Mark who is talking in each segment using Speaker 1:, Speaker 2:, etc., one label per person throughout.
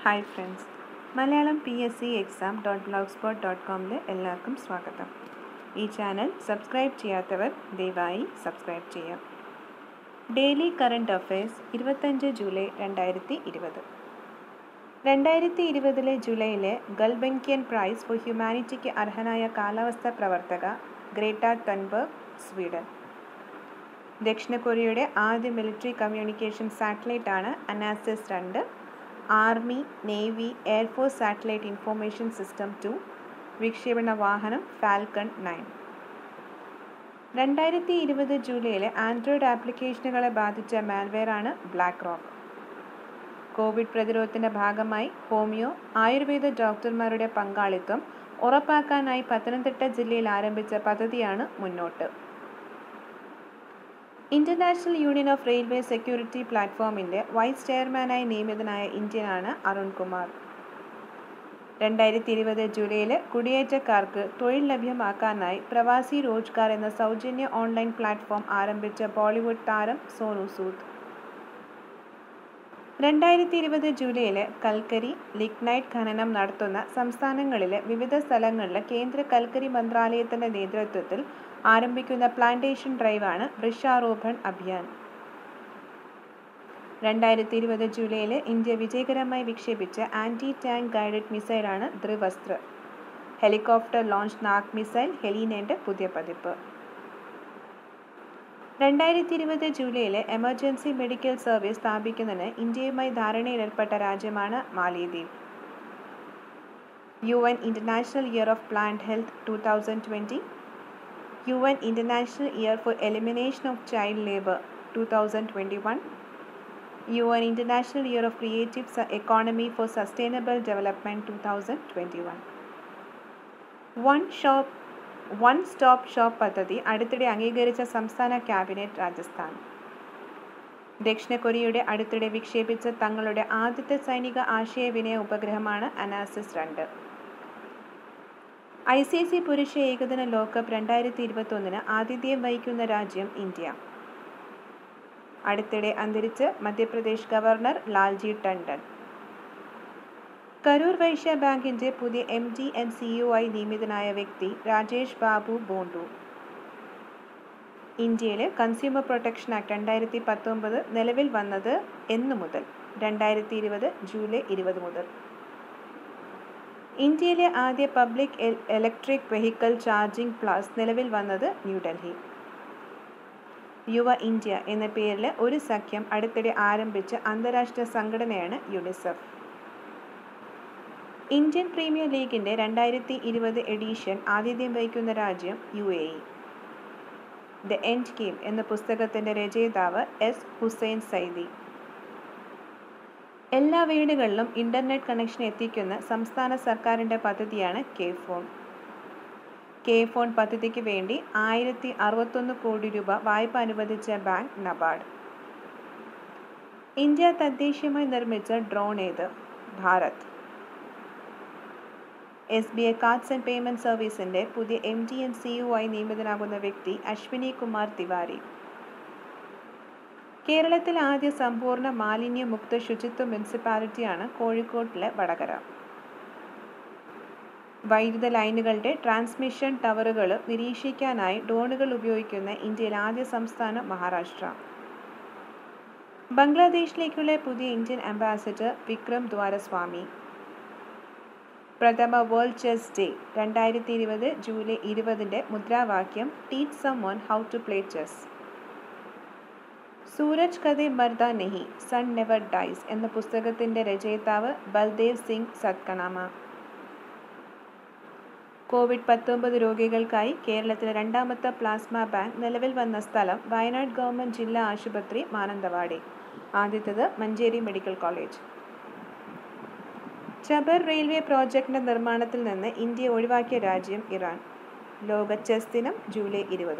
Speaker 1: hi friends Malayalam P S C exam dot blogspot dot കോമിൽ എല്ലാവർക്കും സ്വാഗതം ഈ ചാനൽ സബ്സ്ക്രൈബ് ചെയ്യാത്തവർ ദയവായി സബ്സ്ക്രൈബ് ചെയ്യാം ഡെയിലി കറണ്ട് അഫയേഴ്സ് ഇരുപത്തഞ്ച് ജൂലൈ രണ്ടായിരത്തി ഇരുപത് രണ്ടായിരത്തി ഇരുപതിലെ ജൂലൈയിലെ ഗൾബെങ്കിയൻ പ്രൈസ് ഫോർ ഹ്യൂമാനിറ്റിക്ക് അർഹനായ കാലാവസ്ഥാ പ്രവർത്തക ഗ്രേറ്റ തൻബർഗ് സ്വീഡൻ ദക്ഷിണ കൊറിയയുടെ ആദ്യ മിലിറ്ററി കമ്മ്യൂണിക്കേഷൻ സാറ്റലൈറ്റ് ആണ് അനാസിസ് രണ്ട് army navy air force satellite information system two വിക്ഷേപണ വാഹനം ഫാൽക്കൺ നയൻ രണ്ടായിരത്തി ഇരുപത് ജൂലൈയിലെ ആൻഡ്രോയിഡ് ആപ്ലിക്കേഷനുകളെ ബാധിച്ച മാൽവെയർ ആണ് ബ്ലാക്ക് റോക്ക് കോവിഡ് പ്രതിരോധത്തിന്റെ ഭാഗമായി ഹോമിയോ ആയുർവേദ ഡോക്ടർമാരുടെ പങ്കാളിത്തം ഉറപ്പാക്കാനായി പത്തനംതിട്ട ജില്ലയിൽ ആരംഭിച്ച പദ്ധതിയാണ് മുന്നോട്ട് international union of railway security പ്ലാറ്റ്ഫോമിന്റെ വൈസ് ചെയർമാനായി നിയമിതനായ ഇന്ത്യനാണ് അരുൺ കുമാർ രണ്ടായിരത്തി ഇരുപത് ജൂലൈയിൽ കുടിയേറ്റക്കാർക്ക് തൊഴിൽ ലഭ്യമാക്കാനായി പ്രവാസി റോജ്ഗാർ എന്ന സൗജന്യ ഓൺലൈൻ പ്ലാറ്റ്ഫോം ആരംഭിച്ച ബോളിവുഡ് താരം സോനു സൂദ് രണ്ടായിരത്തി ഇരുപത് ജൂലൈയിൽ കൽക്കരി ലിഗ്നൈറ്റ് ഖനനം നടത്തുന്ന സംസ്ഥാനങ്ങളിലെ വിവിധ സ്ഥലങ്ങളിൽ കേന്ദ്ര കൽക്കരി മന്ത്രാലയത്തിന്റെ നേതൃത്വത്തിൽ ആരംഭിക്കുന്ന പ്ലാന്റേഷൻ ഡ്രൈവാണ് വൃക്ഷാരോപൺ അഭിയാൻ രണ്ടായിരത്തി ഇരുപത് ജൂലൈയിൽ ഇന്ത്യ വിജയകരമായി വിക്ഷേപിച്ച ആന്റി ടാങ്ക് ഗൈഡഡ് മിസൈലാണ് Dhruvastra helicopter launch Nag missile ഹെലീനയുടെ പുതിയ പതിപ്പ് രണ്ടായിരത്തി ഇരുപത് ജൂലൈയിൽ എമർജൻസി മെഡിക്കൽ സർവീസ് സ്ഥാപിക്കുന്നതിന് ഇന്ത്യയുമായി ധാരണയിലേർപ്പെട്ട രാജ്യമാണ് Malidweep U N international year of plant health two thousand twenty U N international year for elimination of child labour two thousand twenty one U N international year of creative economy for sustainable development two thousand twenty one one shop one stop shop പദ്ധതി അടുത്തിടെ അംഗീകരിച്ച സംസ്ഥാന cabinet Rajasthan ദക്ഷിണ കൊറിയയുടെ അടുത്തിടെ വിക്ഷേപിച്ച തങ്ങളുടെ ആദ്യത്തെ സൈനിക ആശയവിനിമയ ഉപഗ്രഹമാണ് അനാസിസ് രണ്ട് ഐ സി സി പുരുഷ ഏകദിന ലോകകപ്പ് രണ്ടായിരത്തി ഇരുപത്തൊന്നിന് ആതിഥ്യം വഹിക്കുന്ന രാജ്യം ഇന്ത്യ അടുത്തിടെ അന്തരിച്ച് മധ്യപ്രദേശ് ഗവർണർ ലാൽജി ടണ്ടൻ കരൂർ വൈശ്യ ബാങ്കിന്റെ പുതിയ എം ഡി ആൻഡ് സിഇഒ ആയി നിയമിതനായ വ്യക്തി രാജേഷ് ബാബു ബോണ്ടു ഇന്ത്യയിലെ കൺസ്യൂമർ പ്രൊട്ടക്ഷൻ ആക്ട് രണ്ടായിരത്തി പത്തൊമ്പത് നിലവിൽ വന്നത് എന്നു മുതൽ രണ്ടായിരത്തി ഇരുപത് ജൂലൈ ഇരുപത് മുതൽ ഇന്ത്യയിലെ ആദ്യ public electric vehicle charging plaza നിലവിൽ വന്നത് ന്യൂഡൽഹി യുവ ഇന്ത്യ എന്ന പേരിൽ ഒരു സഖ്യം അടുത്തിടെ ആരംഭിച്ച അന്താരാഷ്ട്ര സംഘടനയാണ് യുണിസെഫ് ഇന്ത്യൻ പ്രീമിയർ ലീഗിന്റെ രണ്ടായിരത്തി ഇരുപത് എഡീഷൻ ആതിഥ്യം വഹിക്കുന്ന രാജ്യം U A E the end game എന്ന പുസ്തകത്തിന്റെ രചയിതാവ് എസ് ഹുസൈൻ സൈദി എല്ലാ വീടുകളിലും ഇന്റർനെറ്റ് കണക്ഷൻ എത്തിക്കുന്ന സംസ്ഥാന സർക്കാരിന്റെ പദ്ധതിയാണ് കെ ഫോൺ കെ ഫോൺ പദ്ധതിക്ക് വേണ്ടി ആയിരത്തി അറുപത്തൊന്ന് കോടി രൂപ വായ്പ അനുവദിച്ച ബാങ്ക് നബാർഡ് ഇന്ത്യ തദ്ദേശീയമായി നിർമ്മിച്ച ഡ്രോൺ ഏത് Bharat S B I cards and payment സർവീസിന്റെ പുതിയ എം ഡി എൻ സിഇഒ ആയി നിയമിതനാകുന്ന വ്യക്തി അശ്വിനി കുമാർ തിവാരി കേരളത്തിലെ ആദ്യ സമ്പൂർണ്ണ മാലിന്യമുക്ത ശുചിത്വ മുനിസിപ്പാലിറ്റിയാണ് കോഴിക്കോട്ടിലെ വടകര വൈദ്യുത ലൈനുകളുടെ ട്രാൻസ്മിഷൻ ടവറുകൾ നിരീക്ഷിക്കാനായി ഡ്രോണുകൾ ഉപയോഗിക്കുന്ന ഇന്ത്യയിലെ ആദ്യ സംസ്ഥാനം മഹാരാഷ്ട്ര ബംഗ്ലാദേശിലേക്കുള്ള പുതിയ ഇന്ത്യൻ അംബാസഡർ വിക്രം ദ്വാരസ്വാമി പ്രഥമ വേൾഡ് ചെസ് ഡേ രണ്ടായിരത്തി ഇരുപത് ജൂലൈ ഇരുപതിൻ്റെ മുദ്രാവാക്യം teach someone how to play chess Suraj കഥെ മർദ നെഹി സൺ നെവർ ഡൈസ് എന്ന പുസ്തകത്തിന്റെ രചയിതാവ് ബൽദേവ് സിംഗ് സത്കണാമ കോവിഡ് പത്തൊമ്പത് രോഗികൾക്കായി കേരളത്തിലെ രണ്ടാമത്തെ പ്ലാസ്മ ബാങ്ക് നിലവിൽ വന്ന സ്ഥലം വയനാട് ഗവൺമെന്റ് ജില്ലാ ആശുപത്രി മാനന്തവാടി ആദ്യത്തേത് Manjeri medical college Chabahar railway പ്രോജക്ടിന്റെ നിർമ്മാണത്തിൽ നിന്ന് ഇന്ത്യ ഒഴിവാക്കിയ രാജ്യം ഇറാൻ ലോക ചെസ് ദിനം ജൂലൈ ഇരുപത്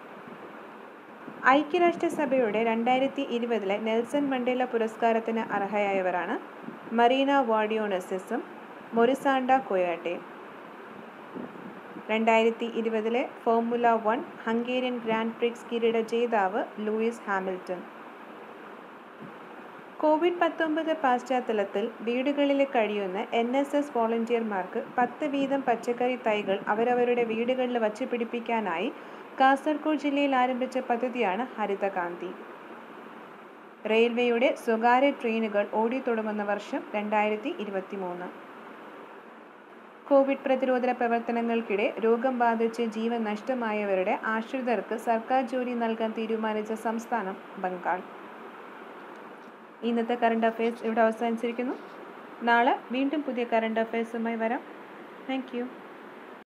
Speaker 1: ഐക്യരാഷ്ട്രസഭയുടെ രണ്ടായിരത്തി ഇരുപതിലെ നെൽസൺ മണ്ടേല പുരസ്കാരത്തിന് അർഹയായവരാണ് മറീന വാഡിയോണസിസും മൊറിസാണ്ട കൊയാട്ടെ രണ്ടായിരത്തി ഇരുപതിലെ formula one Hungarian grand prix കിരീട ജേതാവ് ലൂയിസ് ഹാമിൽട്ടൺ കോവിഡ് പത്തൊമ്പത് പശ്ചാത്തലത്തിൽ വീടുകളിൽ കഴിയുന്ന എൻ എസ് എസ് വോളണ്ടിയർമാർക്ക് പത്ത് വീതം പച്ചക്കറി തൈകൾ അവരവരുടെ വീടുകളിൽ വച്ച് പിടിപ്പിക്കാനായി കാസർഗോഡ് ജില്ലയിൽ ആരംഭിച്ച പദ്ധതിയാണ് ഹരിതകാന്തി റെയിൽവേയുടെ സ്വകാര്യ ട്രെയിനുകൾ ഓടിത്തുടങ്ങുന്ന വർഷം രണ്ടായിരത്തി ഇരുപത്തി മൂന്ന് കോവിഡ് പ്രതിരോധ പ്രവർത്തനങ്ങൾക്കിടെ രോഗം ബാധിച്ച് ജീവൻ നഷ്ടമായവരുടെ ആശ്രിതർക്ക് സർക്കാർ ജോലി നൽകാൻ തീരുമാനിച്ച സംസ്ഥാനം ബംഗാൾ ഇന്നത്തെ കറണ്ട് അഫയേഴ്സ് ഇവിടെ അവസാനിച്ചിരിക്കുന്നു നാളെ വീണ്ടും പുതിയ കറണ്ട് അഫയേഴ്സുമായി വരാം താങ്ക്